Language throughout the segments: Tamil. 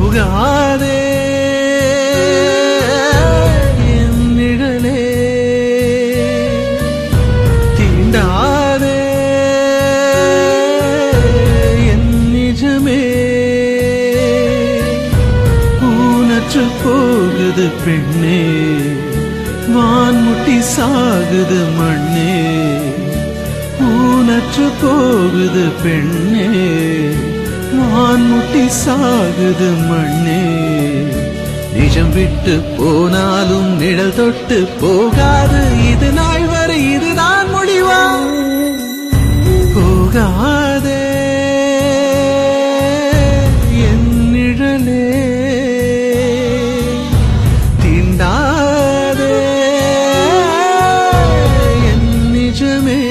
போகாதே என் நிழலே தீண்டாதே என் நிஜமே ஊனற்று போகுது பெண்ணே வான்முட்டி சாகுது மண்ணே ஊனற்று போகுது பெண்ணே வான்முட்டி சாகுது மண்ணே நிஜம் விட்டு போனாலும் நிழல் தொட்டு போகாது இது நாள் வரை இதுதான் முடிவா போகாதே என் நிழலே தீண்டாதே என் நிஜமே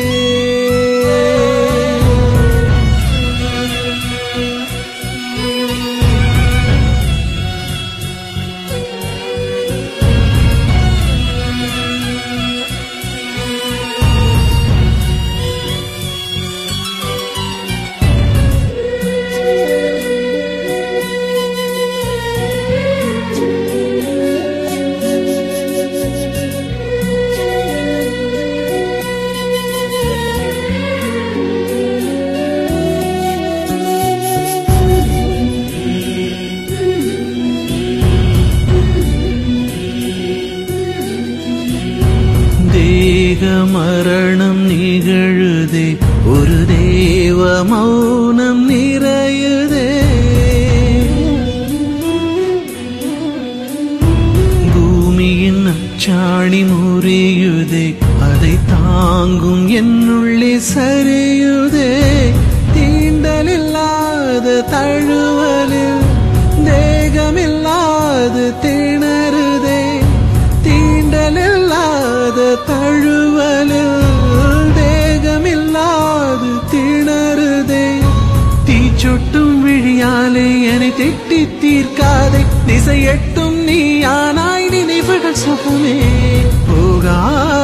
தேக மரணம் நிகழுதே ஒரு தேவ மௌனம் நிறையுதே பூமியின் அச்சாணி முறியுதே அதை தாங்கும் என்னுள்ளே சரியுதே தீண்டலில்லாத தழுவலில் தேகமில்லாது திணறுதே தீண்டலில்லாத தழுவலில் தேகமில்லாது திணறுதே தீச்சொட்டும் விழியாலே என்னை திட்டி தீர்க்காதே திசையட்டும் நீ ஆனாய் நினைவுகள் சுகமே போகா